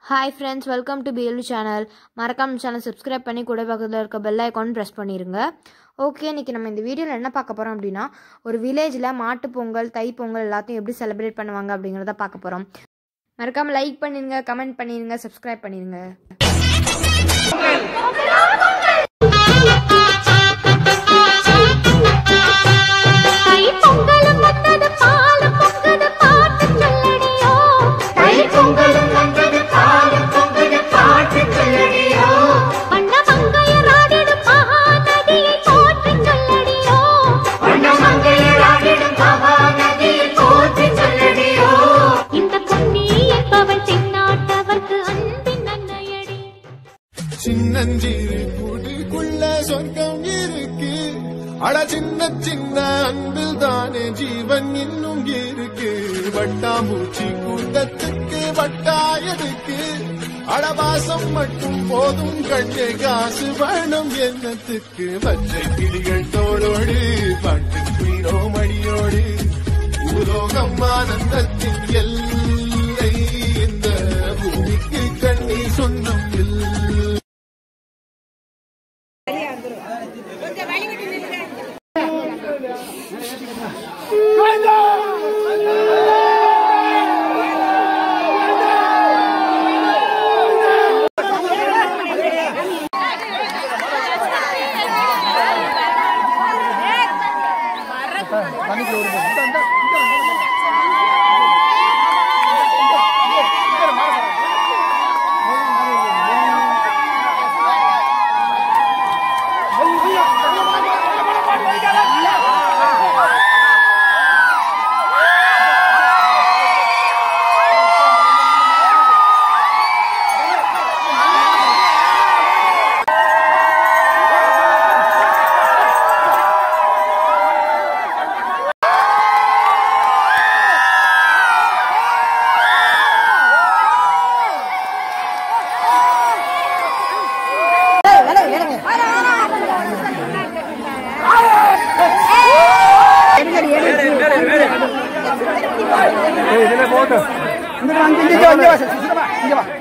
Hi friends welcome to PLU channel மறக்காம channel subscribe பண்ணி கூட பக்கத்தில் இருக்க பெல் ஐக்கான் ப்ரெஸ் பண்ணிடுங்க ஓகே இன்றைக்கி நம்ம இந்த வீடியோவில் என்ன பார்க்க போகிறோம் அப்படின்னா ஒரு வில்லேஜில் மாட்டுப் பொங்கல் தை பொங்கல் எல்லாத்தையும் எப்படி செலிப்ரேட் பண்ணுவாங்க அப்படிங்கிறத பார்க்க போகிறோம் மறக்காமல் லைக் பண்ணிடுங்க கமெண்ட் பண்ணிடுங்க சப்ஸ்கிரைப் பண்ணிடுங்க தை பொங்கலும் வந்தது பாலும் பொங்குது பாட்டு சொல்லடியோ தை பொங்கலும் வந்தது பாலும் பொங்குது பாட்டு சொல்லடியோ வண்ண மங்கையராடிடும் மகாநதியை போற்றி சொல்லடியோ வண்ண மங்கையராடிடும் மகாநதியில் போற்றி சொல்லடியோ இந்த பொன்னி என்பவள் தென்னாட்டவர்க்கு அன்பின் அன்னையடி சின்னஞ்சிறு கூட்டுக்குள்ள சொர்க்கம் இருக்கு அட சின்ன சின்ன அன்பில் தானே ஜீவன் இன்னும் இருக்கு வட்டாம்பூச்சி கூட்டத்துக்கு வட்டாயதுக்கு அடவாசம் மட்டும் போதும் கண்ணே காசு வேணும் எண்ணத்துக்கு பச்சை கிளிகள் தோளோடு பாட்டு குயிலோ மடியோடு பூலோகம் ஆனந்தத்தின் எல்லை இந்த பூமிக்கு கண்ணீர் சொந்தம் இல்லை இங்க வா, இங்க வா, இங்க வா, இங்க வா.